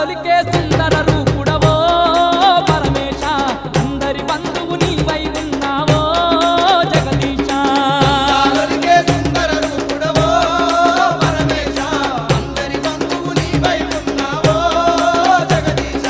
అందాలొలికే సుందర రూపుడవో పరమేశ అందరి బంధువు నీవై ఉన్నావో జగదీశ కాలొలికే సుందర రూపుడవో పరమేశ అందరి బంధువు నీవై ఉన్నావో జగదీశ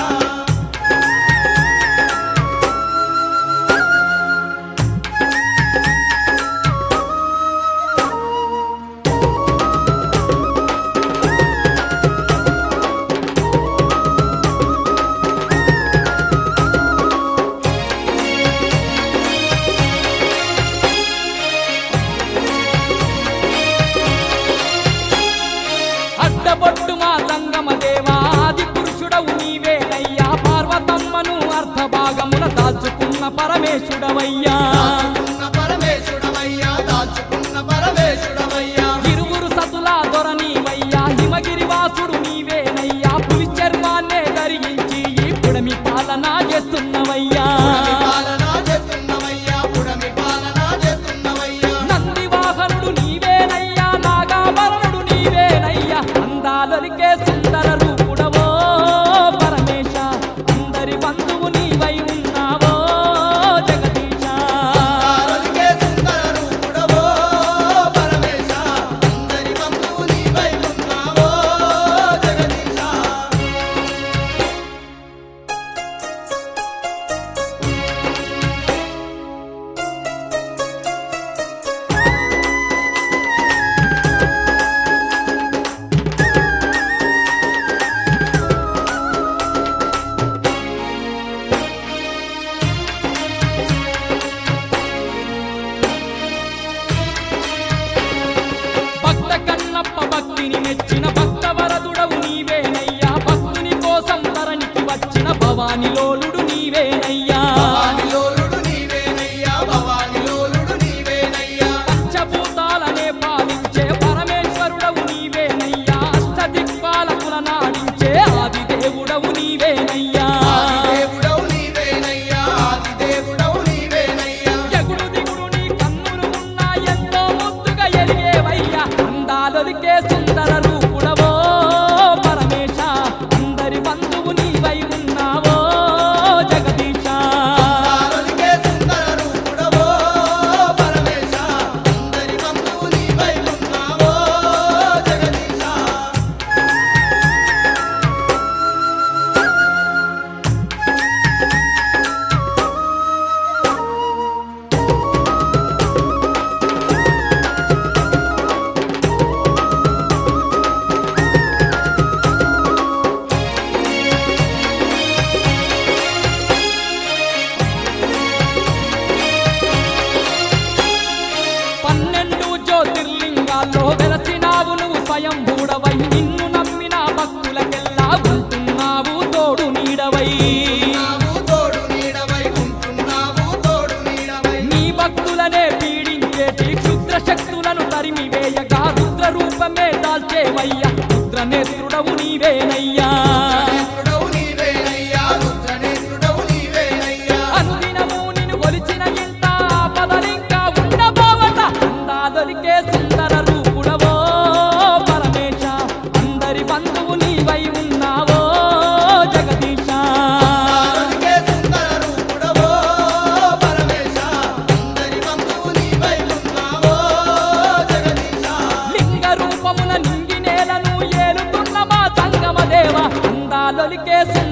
అడ్డబొట్టు మా సంగమ దేవా ఆది పురుషుడవు నీవేనయ్యా పార్వతమ్మను అర్ధభాగమున దాచుకున్న పరమేశుడవయ్యా దాచుకున్న పరమేశుడవయ్యా దాచుకున్న పరమేశుడవయ్యా ఇరువురు సతులా దొర నీవయ్యా హిమగిరి వాసుడు నీవేనయ్యా పులి చర్మాన్నే ధరించి ఈ పుడమి పాలన చేస్తున్నవయ్యా పుడమి పాలన చేస్తున్నవయ్యా పుడమి పాలన చేస్తున్నవయ్యా నంది వాహనుడు నీవేనయ్యా నాగాభరణుడు నీవేనయ్యా అందాలొలికే సుందర రూపుడవో పరమేశ అందరి బంధువు నీవై ఉన్నావో జగదీశ కాలొలికే సుందర రూపుడవో పరమేశ అందరి బంధువు నీవై ఉన్నావో జగదీశ భక్త కన్నప్ప భక్తిని మెచ్చిన భక్త వరదుడవు నీవేనయ్యా భక్తుని కోసం ధరణికి వచ్చిన భవానిలోలుడు నీవేనయ్యా భవానిలోలుడు నీవేనయ్యా భవానిలోలుడు నీవేనయ్యా పంచభూతాలనే పాలించే పరమేశ్వరుడవు నీవేనయ్యా అష్టదిక్పాలకుల నాడించే ఆది దేవుడవు నీవేనయ్యా ఆదిదేవుడవు నీవేనయ్యా ఆదిదేవుడవు నీవేనయ్యా ఎగుడు దిగుడు నీ కన్నులు ఉన్నా ఎంతో ముద్దుగా ఎలిగేవయ్యా అందాలొలికే సుందర రూపుడవో పరమేశ అందరి బంధువు నీవై ఉన్నావో జగదీశ కాలొలికే సుందర రూపుడవో పరమేశ అందరి బంధువు నీవై ఉన్నావో జగదీశ పన్నెండు జ్యోతిర్లింగాల్లో వెలసినావు నువ్వు స్వయంభూడవై నిన్ను నమ్మిన భక్తులకెల్లా ఉంటున్నావు తోడు నీడవై ఉన్నావు తోడు నీడవై ఉంటున్నావు తోడు నీడవై నీ భక్తులనే పీడించేటి క్షుద్ర శక్తులను తరిమివేయగా రుద్ర రూపమే దాల్చేవయ్యా రుద్ర నేత్రుడవు నీవేనయ్యా రుద్రనేత్రుడవు నీవేనయ్యా రుద్రనేత్రుడవు నీవేనయ్యా అనుదినము నిన్ను కొలిచిన ఇంత పదలింకా ఉండబోవట అందాదొలికే సుందర రూపుడవో పరమేశ అందరి బంధువు నీవై ఉన్నావో జగదీశ కాలొలికే సుందర రూపుడవో పరమేశ అందరి బంధువు నీవై ఉన్నావో జగదీశ లింగ రూపమున నింగి నేలను ఏలుతున్న మా సంగమ దేవ అందాలొలికే సుందర